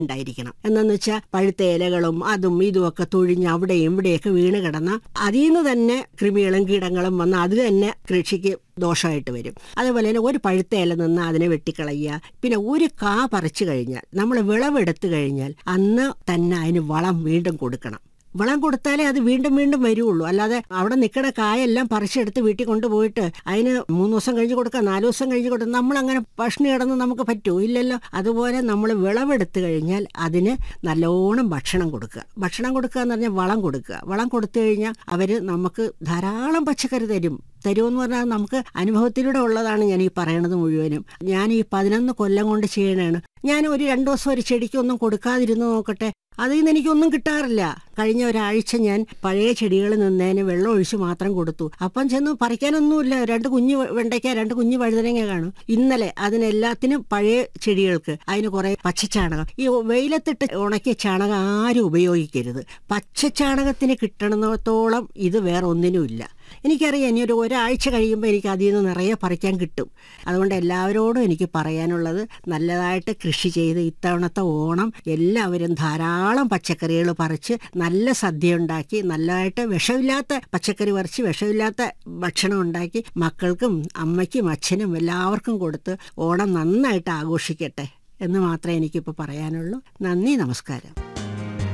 ഉണ്ടായിരിക്കണം എന്നു വെച്ചാൽ പഴുത്ത ഇലകളും അതും ഇതും ഒക്കെ തൊഴിഞ്ഞ് അവിടെയും ഇവിടെയൊക്കെ വീണ് കിടന്ന അതിൽ നിന്ന് തന്നെ കൃമികളും കീടങ്ങളും വന്ന് അത് തന്നെ കൃഷിക്ക് ദോഷമായിട്ട് വരും അതുപോലെ തന്നെ ഒരു പഴുത്ത ഇല നിന്ന് അതിനെ വെട്ടിക്കളയുക പിന്നെ ഒരു കാ പറിച്ചു കഴിഞ്ഞാൽ നമ്മൾ വിളവെടുത്തു കഴിഞ്ഞാൽ അന്ന് തന്നെ അതിന് വളം വീണ്ടും കൊടുക്കണം വളം കൊടുത്താലേ അത് വീണ്ടും വീണ്ടും വരുള്ളൂ അല്ലാതെ അവിടെ നിൽക്കുന്ന കായെല്ലാം പറിച്ചെടുത്ത് വീട്ടിൽ കൊണ്ടുപോയിട്ട് അതിന് മൂന്ന് ദിവസം കഴിഞ്ഞ് കൊടുക്കുക നാല് ദിവസം കഴിഞ്ഞ് കൊടുക്കുക നമ്മളങ്ങനെ ഭക്ഷണം കിടന്ന് നമുക്ക് പറ്റുമോ ഇല്ലല്ലോ അതുപോലെ നമ്മൾ വിളവെടുത്ത് കഴിഞ്ഞാൽ അതിന് നല്ലോണം ഭക്ഷണം കൊടുക്കുക ഭക്ഷണം കൊടുക്കുക എന്ന് പറഞ്ഞാൽ വളം കൊടുക്കുക വളം കൊടുത്തു കഴിഞ്ഞാൽ അവർ നമുക്ക് ധാരാളം പച്ചക്കറി തരും തരുമെന്ന് പറഞ്ഞാൽ നമുക്ക് അനുഭവത്തിലൂടെ ഉള്ളതാണ് ഞാൻ ഈ പറയണത് മുഴുവനും ഞാൻ ഈ പതിനൊന്ന് കൊല്ലം കൊണ്ട് ചെയ്യണതാണ് ഞാൻ ഒരു രണ്ടു ദിവസം ഒരു ചെടിക്കൊന്നും കൊടുക്കാതിരുന്ന് നോക്കട്ടെ അതിൽ നിന്ന് എനിക്കൊന്നും കിട്ടാറില്ല കഴിഞ്ഞ ഒരാഴ്ച ഞാൻ പഴയ ചെടികൾ നിന്നതിന് വെള്ളം ഒഴിച്ച് മാത്രം കൊടുത്തു അപ്പം ചെന്ന് പറിക്കാനൊന്നുമില്ല രണ്ട് കുഞ്ഞു വെണ്ടയ്ക്ക രണ്ട് കുഞ്ഞു വഴുതനങ്ങ കാണും ഇന്നലെ അതിനെല്ലാത്തിനും പഴയ ചെടികൾക്ക് അതിന് കുറെ പച്ചച്ചാണകം ഈ വെയിലത്തിട്ട് ഉണക്കിയ ചാണകം ആരും ഉപയോഗിക്കരുത് പച്ചച്ചാണകത്തിന് കിട്ടണത്തോളം ഇത് വേറെ ഒന്നിനുമില്ല എനിക്കറിയാം ഇനി ഒരു ഒരാഴ്ച കഴിയുമ്പോൾ എനിക്ക് അതിൽ നിന്ന് നിറയെ പറിക്കാൻ കിട്ടും അതുകൊണ്ട് എല്ലാവരോടും എനിക്ക് പറയാനുള്ളത് നല്ലതായിട്ട് കൃഷി ചെയ്ത് ഇത്തവണത്തെ ഓണം എല്ലാവരും ധാരാളം പച്ചക്കറികൾ പറിച്ച് നല്ല സദ്യ ഉണ്ടാക്കി നല്ലതായിട്ട് വിഷമില്ലാത്ത പച്ചക്കറി പറിച്ച് വിഷമില്ലാത്ത ഭക്ഷണം ഉണ്ടാക്കി മക്കൾക്കും അമ്മയ്ക്കും അച്ഛനും എല്ലാവർക്കും കൊടുത്ത് ഓണം നന്നായിട്ട് ആഘോഷിക്കട്ടെ എന്ന് മാത്രമേ എനിക്കിപ്പോൾ പറയാനുള്ളൂ നന്ദി നമസ്കാരം